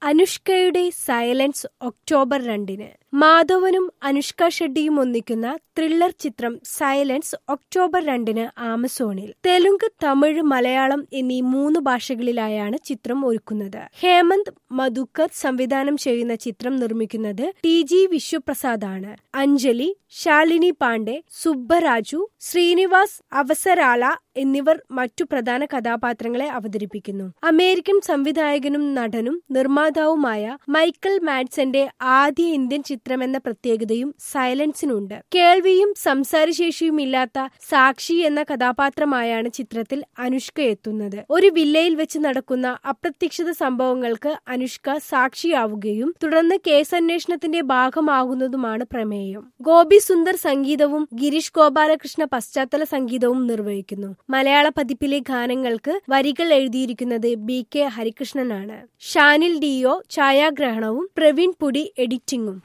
അനുഷ്കയുടെ silence October രണ്ടിന് മാധവനും അനുഷ്ക ഷെഡ്ഡിയും ഒന്നിക്കുന്ന thriller ചിത്രം സൈലൻസ് ഒക്ടോബർ രണ്ടിന് ആമസോണിൽ തെലുങ്ക് തമിഴ് മലയാളം എന്നീ മൂന്ന് ഭാഷകളിലായാണ് ചിത്രം ഒരുക്കുന്നത് ഹേമന്ത് മധുക്കർ സംവിധാനം ചെയ്യുന്ന ചിത്രം നിർമ്മിക്കുന്നത് ടി ജി വിശ്വപ്രസാദാണ് അഞ്ജലി ശാലിനി പാണ്ഡെ സുബ്ബരാജു ശ്രീനിവാസ് അവസരാള എന്നിവർ മറ്റു പ്രധാന കഥാപാത്രങ്ങളെ അവതരിപ്പിക്കുന്നു അമേരിക്കൻ സംവിധായകനും നടനും നിർമ്മാതാവുമായ മൈക്കൽ മാഡ്സന്റെ ആദ്യ ഇന്ത്യൻ ചിത്രമെന്ന പ്രത്യേകതയും സൈലൻസിനുണ്ട് കേൾവിയും സംസാരശേഷിയും ഇല്ലാത്ത സാക്ഷി എന്ന കഥാപാത്രമായാണ് ചിത്രത്തിൽ അനുഷ്ക എത്തുന്നത് ഒരു വില്ലയിൽ വെച്ച് നടക്കുന്ന അപ്രതീക്ഷിത സംഭവങ്ങൾക്ക് അനുഷ്ക സാക്ഷിയാവുകയും തുടർന്ന് കേസന്വേഷണത്തിന്റെ ഭാഗമാകുന്നതുമാണ് പ്രമേയം ഗോപി സുന്ദർ സംഗീതവും ഗിരീഷ് ഗോപാലകൃഷ്ണ പശ്ചാത്തല സംഗീതവും നിർവഹിക്കുന്നു മലയാള പതിപ്പിലെ ഗാനങ്ങൾക്ക് വരികൾ എഴുതിയിരിക്കുന്നത് ബി കെ ഹരികൃഷ്ണനാണ് ഷാനിൽ ഡിഒ ഛായാഗ്രഹണവും പ്രവീൺ പുടി എഡിറ്റിംഗും